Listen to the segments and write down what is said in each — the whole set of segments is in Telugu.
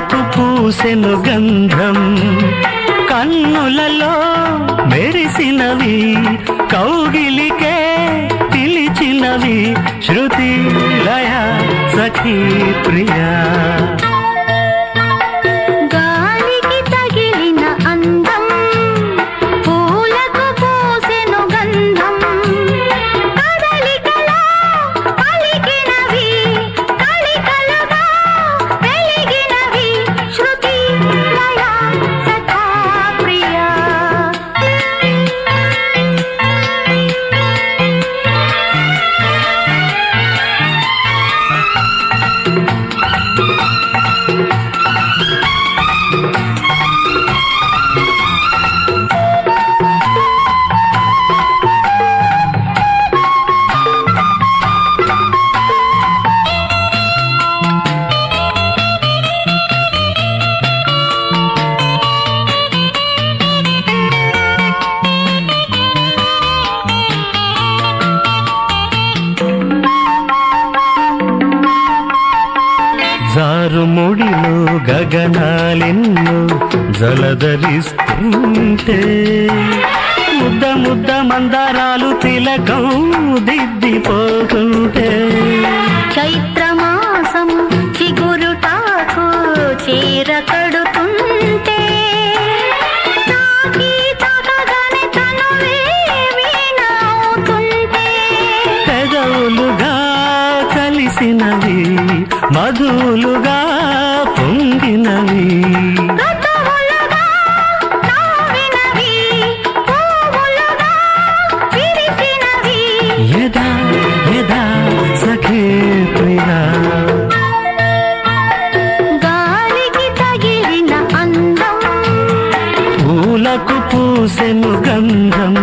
పూలకు పూసెను గంధం కన్నులలో మెరిసినవి కౌగిలికే పిలిచినవి శృతి లయ సఖీ ప్రియా గాలికి తగిలిన అందం పూలకు పూసెను గంధం కదలికలో పలికినవి కళికలుగా వెలిగినవి శృతి లయ సఖా ప్రియా జారుముడిలో గగనాలెన్ను జలధరిస్తుంటే ముద్ద ముద్ద మందారాలు తిలకం దిద్దిపోతుంటే చైత్రమాసం చిగురుటాకు చీర కడుతుంటే తాకి తాకగానే తనువే వీణవుతుంటే పెదవులుగా కలిసినవి మధులుగా పొంగినవి ఋతువులుగా నవ్వినవి పువ్వులుగా విరిసినవి యదా యదా సఖే ప్రియా గాలికి తగిలిన అందం పూలకు పూసెను గంధం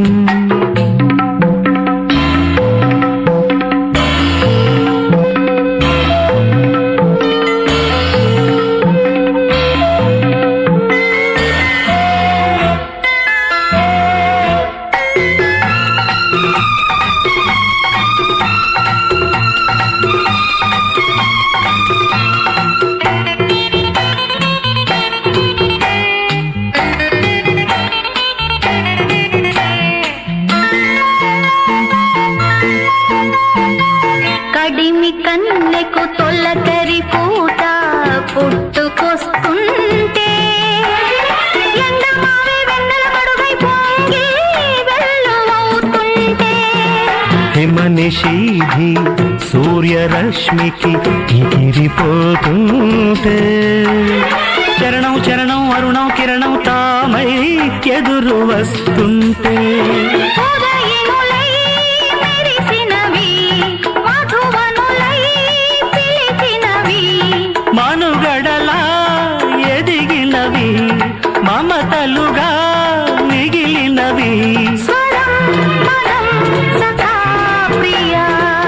కడిమి కన్నెకు తొలకరి పూట పుట్టుకొస్తుంటే ఎండమావి వెన్నెల మడుగై పొంగి వెల్లువవుతుంటే హిమనిషీధి సూర్యరశ్మికి ఎగిరిపోతుంటే చరణం చరణం అరుణం కిరణం తామై ఎదురు వస్తుంటే ఉదయములై మెరిసినవి మధువనులై పిలిచినవి మనుగడలా ఎదిగినవి మమతలుగా మిగిలినవి స్వరం పదం సఖా ప్రియా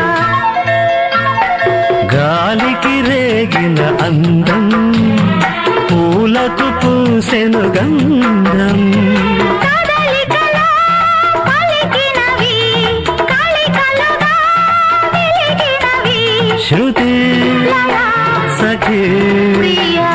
గాలికి రేగిన అందం పూలకు పూసెను గంధం కదలికలో పలికినవి కళికలుగా వెలిగినవి శృతి లయ సఖీ ప్రియా